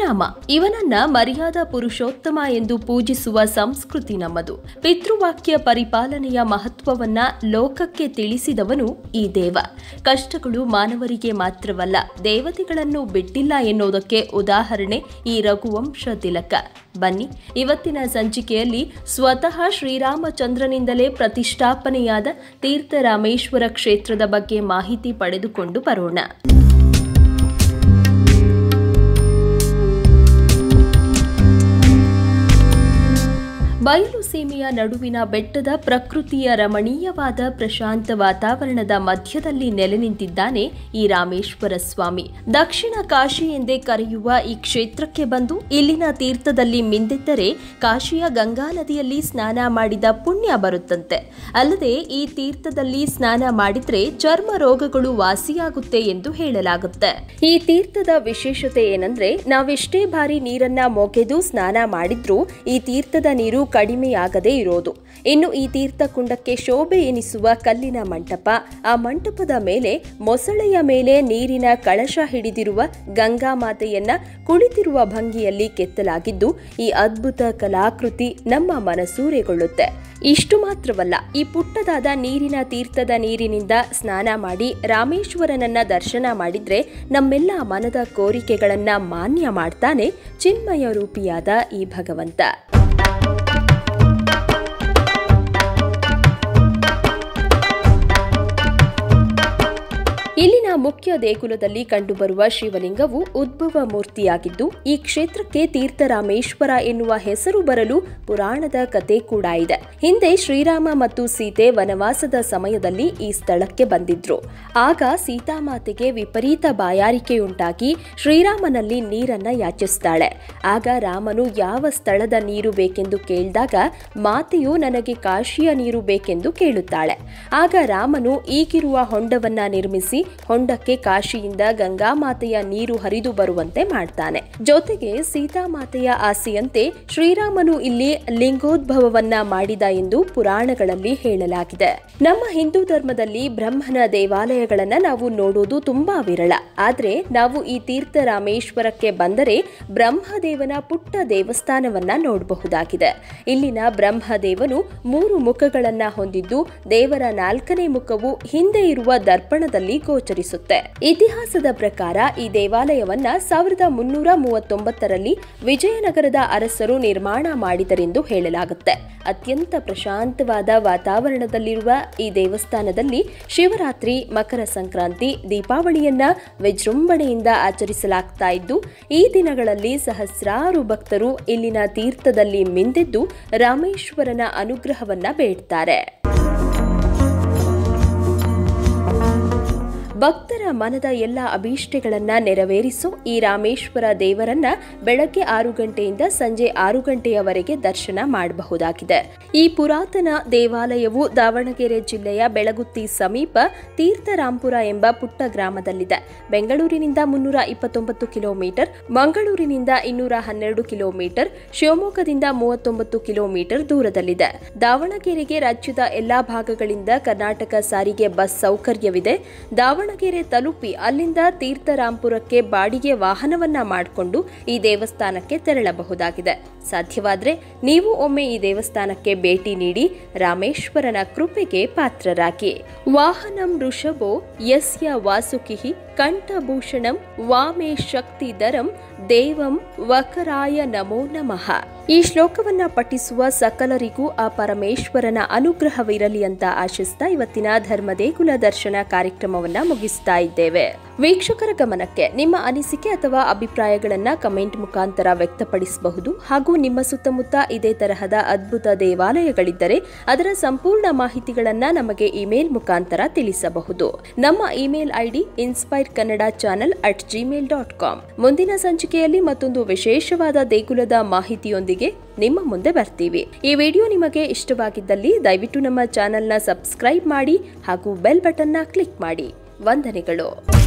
ಶ್ರೀರಾಮ ಇವನನ್ನ ಮರ್ಯಾದಾ ಪುರುಷೋತ್ತಮ ಎಂದು ಪೂಜಿಸುವ ಸಂಸ್ಕೃತಿ ನಮ್ಮದು ಪಿತೃವಾಕ್ಯ ಪರಿಪಾಲನೆಯ ಮಹತ್ವವನ್ನ ಲೋಕಕ್ಕೆ ತಿಳಿಸಿದವನು ಈ ದೇವ ಕಷ್ಟಗಳು ಮಾನವರಿಗೆ ಮಾತ್ರವಲ್ಲ ದೇವತೆಗಳನ್ನು ಬಿಟ್ಟಿಲ್ಲ ಎನ್ನುವುದಕ್ಕೆ ಉದಾಹರಣೆ ಈ ರಘುವಂಶ ತಿಲಕ ಬನ್ನಿ ಇವತ್ತಿನ ಸಂಚಿಕೆಯಲ್ಲಿ ಸ್ವತಃ ಶ್ರೀರಾಮಚಂದ್ರನಿಂದಲೇ ಪ್ರತಿಷ್ಠಾಪನೆಯಾದ ತೀರ್ಥರಾಮೇಶ್ವರ ಕ್ಷೇತ್ರದ ಬಗ್ಗೆ ಮಾಹಿತಿ ಪಡೆದುಕೊಂಡು ಬರೋಣ ಬಯಲು ಸೀಮೆಯ ನಡುವಿನ ಬೆಟ್ಟದ ಪ್ರಕೃತಿಯ ರಮಣೀಯವಾದ ಪ್ರಶಾಂತ ವಾತಾವರಣದ ಮಧ್ಯದಲ್ಲಿ ನೆಲೆ ನಿಂತಿದ್ದಾನೆ ಈ ರಾಮೇಶ್ವರ ಸ್ವಾಮಿ ದಕ್ಷಿಣ ಕಾಶಿ ಎಂದೇ ಕರೆಯುವ ಈ ಕ್ಷೇತ್ರಕ್ಕೆ ಬಂದು ಇಲ್ಲಿನ ತೀರ್ಥದಲ್ಲಿ ಮಿಂದೆದ್ದರೆ ಕಾಶಿಯ ಗಂಗಾ ನದಿಯಲ್ಲಿ ಸ್ನಾನ ಮಾಡಿದ ಪುಣ್ಯ ಬರುತ್ತಂತೆ ಅಲ್ಲದೆ ಈ ತೀರ್ಥದಲ್ಲಿ ಸ್ನಾನ ಮಾಡಿದ್ರೆ ಚರ್ಮ ರೋಗಗಳು ವಾಸಿಯಾಗುತ್ತೆ ಎಂದು ಹೇಳಲಾಗುತ್ತೆ ಈ ತೀರ್ಥದ ವಿಶೇಷತೆ ಏನಂದ್ರೆ ನಾವೆಷ್ಟೇ ಬಾರಿ ನೀರನ್ನ ಮೊಗೆದು ಸ್ನಾನ ಮಾಡಿದ್ರೂ ಈ ತೀರ್ಥದ ನೀರು ಕಡಿಮೆಯಾಗದೇ ಇರೋದು ಇನ್ನು ಈ ತೀರ್ಥಕುಂಡಕ್ಕೆ ಶೋಭೆ ಎನಿಸುವ ಕಲ್ಲಿನ ಮಂಟಪ ಆ ಮಂಟಪದ ಮೇಲೆ ಮೊಸಳೆಯ ಮೇಲೆ ನೀರಿನ ಕಳಶ ಹಿಡಿದಿರುವ ಗಂಗಾ ಮಾತೆಯನ್ನ ಕುಳಿತಿರುವ ಭಂಗಿಯಲ್ಲಿ ಕೆತ್ತಲಾಗಿದ್ದು ಈ ಅದ್ಭುತ ಕಲಾಕೃತಿ ನಮ್ಮ ಮನಸೂರೆಗೊಳ್ಳುತ್ತೆ ಇಷ್ಟು ಮಾತ್ರವಲ್ಲ ಈ ಪುಟ್ಟದಾದ ನೀರಿನ ತೀರ್ಥದ ನೀರಿನಿಂದ ಸ್ನಾನ ಮಾಡಿ ರಾಮೇಶ್ವರನನ್ನ ದರ್ಶನ ಮಾಡಿದ್ರೆ ನಮ್ಮೆಲ್ಲ ಮನದ ಕೋರಿಕೆಗಳನ್ನ ಮಾನ್ಯ ಮಾಡ್ತಾನೆ ಚಿನ್ಮಯ ರೂಪಿಯಾದ ಈ ಭಗವಂತ ಇಲ್ಲಿನ ಮುಖ್ಯ ದೇಗುಲದಲ್ಲಿ ಕಂಡುಬರುವ ಶಿವಲಿಂಗವು ಉದ್ಭವ ಮೂರ್ತಿಯಾಗಿದ್ದು ಈ ಕ್ಷೇತ್ರಕ್ಕೆ ತೀರ್ಥರಾಮೇಶ್ವರ ಎನ್ನುವ ಹೆಸರು ಬರಲು ಪುರಾಣದ ಕತೆ ಕೂಡ ಇದೆ ಹಿಂದೆ ಶ್ರೀರಾಮ ಮತ್ತು ಸೀತೆ ವನವಾಸದ ಸಮಯದಲ್ಲಿ ಈ ಸ್ಥಳಕ್ಕೆ ಬಂದಿದ್ರು ಆಗ ಸೀತಾಮಾತೆಗೆ ವಿಪರೀತ ಬಾಯಾರಿಕೆಯುಂಟಾಗಿ ಶ್ರೀರಾಮನಲ್ಲಿ ನೀರನ್ನ ಯಾಚಿಸ್ತಾಳೆ ಆಗ ರಾಮನು ಯಾವ ಸ್ಥಳದ ನೀರು ಬೇಕೆಂದು ಕೇಳಿದಾಗ ಮಾತೆಯು ನನಗೆ ಕಾಶಿಯ ನೀರು ಬೇಕೆಂದು ಕೇಳುತ್ತಾಳೆ ಆಗ ರಾಮನು ಈಗಿರುವ ಹೊಂಡವನ್ನ ನಿರ್ಮಿಸಿ ಹೊಂಡಕ್ಕೆ ಕಾಶಿಯಿಂದ ಗಂಗಾಮಾತೆಯ ನೀರು ಹರಿದು ಬರುವಂತೆ ಮಾಡ್ತಾನೆ ಜೊತೆಗೆ ಸೀತಾಮಾತೆಯ ಆಸೆಯಂತೆ ಶ್ರೀರಾಮನು ಇಲ್ಲಿ ಲಿಂಗೋದ್ಭವವನ್ನ ಮಾಡಿದ ಎಂದು ಪುರಾಣಗಳಲ್ಲಿ ಹೇಳಲಾಗಿದೆ ನಮ್ಮ ಹಿಂದೂ ಧರ್ಮದಲ್ಲಿ ಬ್ರಹ್ಮನ ದೇವಾಲಯಗಳನ್ನ ನಾವು ನೋಡೋದು ತುಂಬಾ ವಿರಳ ಆದ್ರೆ ನಾವು ಈ ತೀರ್ಥ ರಾಮೇಶ್ವರಕ್ಕೆ ಬಂದರೆ ಬ್ರಹ್ಮದೇವನ ಪುಟ್ಟ ದೇವಸ್ಥಾನವನ್ನ ನೋಡಬಹುದಾಗಿದೆ ಇಲ್ಲಿನ ಬ್ರಹ್ಮದೇವನು ಮೂರು ಮುಖಗಳನ್ನ ಹೊಂದಿದ್ದು ದೇವರ ನಾಲ್ಕನೇ ಮುಖವು ಹಿಂದೆ ಇರುವ ದರ್ಪಣದಲ್ಲಿ ಗೋಚರಿಸುತ್ತೆ ಇತಿಹಾಸದ ಪ್ರಕಾರ ಈ ದೇವಾಲಯವನ್ನ ಸಾವಿರದ ಮುನ್ನೂರ ಮೂವತ್ತೊಂಬತ್ತರಲ್ಲಿ ವಿಜಯನಗರದ ಅರಸರು ನಿರ್ಮಾಣ ಮಾಡಿದರೆಂದು ಹೇಳಲಾಗುತ್ತೆ ಅತ್ಯಂತ ಪ್ರಶಾಂತವಾದ ವಾತಾವರಣದಲ್ಲಿರುವ ಈ ದೇವಸ್ಥಾನದಲ್ಲಿ ಶಿವರಾತ್ರಿ ಮಕರ ಸಂಕ್ರಾಂತಿ ದೀಪಾವಳಿಯನ್ನ ವಿಜೃಂಭಣೆಯಿಂದ ಆಚರಿಸಲಾಗ್ತಾ ಇದ್ದು ಈ ದಿನಗಳಲ್ಲಿ ಸಹಸ್ರಾರು ಭಕ್ತರು ಇಲ್ಲಿನ ತೀರ್ಥದಲ್ಲಿ ಮಿಂದೆದ್ದು ರಾಮೇಶ್ವರನ ಅನುಗ್ರಹವನ್ನ ಬೇಡ್ತಾರೆ ಭಕ್ತರ ಮನದ ಎಲ್ಲ ಅಭೀಷ್ಟೆಗಳನ್ನ ನೆರವೇರಿಸೋ ಈ ರಾಮೇಶ್ವರ ದೇವರನ್ನ ಬೆಳಗ್ಗೆ ಆರು ಗಂಟೆಯಿಂದ ಸಂಜೆ ಆರು ಗಂಟೆಯವರೆಗೆ ದರ್ಶನ ಮಾಡಬಹುದಾಗಿದೆ ಈ ಪುರಾತನ ದೇವಾಲಯವು ದಾವಣಗೆರೆ ಜಿಲ್ಲೆಯ ಬೆಳಗುತ್ತಿ ಸಮೀಪ ತೀರ್ಥರಾಂಪುರ ಎಂಬ ಪುಟ್ಟ ಗ್ರಾಮದಲ್ಲಿದೆ ಬೆಂಗಳೂರಿನಿಂದ ಮುನ್ನೂರ ಇಪ್ಪತ್ತೊಂಬತ್ತು ಕಿಲೋಮೀಟರ್ ಮಂಗಳೂರಿನಿಂದ ಇನ್ನೂರ ಹನ್ನೆರಡು ಕಿಲೋಮೀಟರ್ ಶಿವಮೊಗ್ಗದಿಂದ ಮೂವತ್ತೊಂಬತ್ತು ಕಿಲೋಮೀಟರ್ ದೂರದಲ್ಲಿದೆ ದಾವಣಗೆರೆಗೆ ರಾಜ್ಯದ ಎಲ್ಲಾ ಭಾಗಗಳಿಂದ ಕರ್ನಾಟಕ ಸಾರಿಗೆ ಬಸ್ ಸೌಕರ್ಯವಿದೆ ದಾವಣಗೆರೆ ತಲುಪಿ ಅಲ್ಲಿಂದ ತೀರ್ಥರಾಂಪುರಕ್ಕೆ ಬಾಡಿಗೆ ವಾಹನವನ್ನ ಮಾಡಿಕೊಂಡು ಈ ದೇವಸ್ಥಾನಕ್ಕೆ ತೆರಳಬಹುದಾಗಿದೆ ಸಾಧ್ಯವಾದ್ರೆ ನೀವು ಒಮ್ಮೆ ಈ ದೇವಸ್ಥಾನಕ್ಕೆ ಭೇಟಿ ನೀಡಿ ರಾಮೇಶ್ವರನ ಕೃಪೆಗೆ ಪಾತ್ರರಾಗಿ ವಾಹನಂ ಋಷಭೋ ಯಸ್ಯ ವಾಸುಕಿಹಿ ಕಂಠಭೂಷಣಂ ವಾಮೇ ಶಕ್ತಿಧರಂ ದೇವಂ ವಕರಾಯ ನಮೋ ನಮಃ ಈ ಶ್ಲೋಕವನ್ನ ಪಠಿಸುವ ಸಕಲರಿಗೂ ಆ ಪರಮೇಶ್ವರನ ಅನುಗ್ರಹವಿರಲಿ ಅಂತ ಆಶಿಸ್ತಾ ಇವತ್ತಿನ ಧರ್ಮದೇಗುಲ ದರ್ಶನ ಕಾರ್ಯಕ್ರಮವನ್ನ ಮುಗಿಸ್ತಾ ಇದ್ದೇವೆ ವೀಕ್ಷಕರ ಗಮನಕ್ಕೆ ನಿಮ್ಮ ಅನಿಸಿಕೆ ಅಥವಾ ಅಭಿಪ್ರಾಯಗಳನ್ನ ಕಮೆಂಟ್ ಮುಖಾಂತರ ವ್ಯಕ್ತಪಡಿಸಬಹುದು ಹಾಗೂ ನಿಮ್ಮ ಸುತ್ತಮುತ್ತ ಇದೇ ತರಹದ ಅದ್ಭುತ ದೇವಾಲಯಗಳಿದ್ದರೆ ಅದರ ಸಂಪೂರ್ಣ ಮಾಹಿತಿಗಳನ್ನ ನಮಗೆ ಇಮೇಲ್ ಮುಖಾಂತರ ತಿಳಿಸಬಹುದು ನಮ್ಮ email ID inspire Kannada channel at Gmail dot com ಮುಂದಿನ ಸಂಚಿಕೆಯಲ್ಲಿ ಮತ್ತೊಂದು ವಿಶೇಷವಾದ ದೇಗುಲದ ಮಾಹಿತಿಯೊಂದಿಗೆ ನಿಮ್ಮ ಮುಂದೆ ಬರ್ತೀವಿ ಈ ವಿಡಿಯೋ ನಿಮಗೆ ಇಷ್ಟವಾಗಿದ್ದಲ್ಲಿ ದಯವಿಟ್ಟು ನಮ್ಮ ಚಾನೆಲ್ನ ಸಬ್ಸ್ಕ್ರೈಬ್ ಮಾಡಿ ಹಾಗೂ ಬೆಲ್ ಬಟನ್ನ ಕ್ಲಿಕ್ ಮಾಡಿ ವಂದನೆಗಳು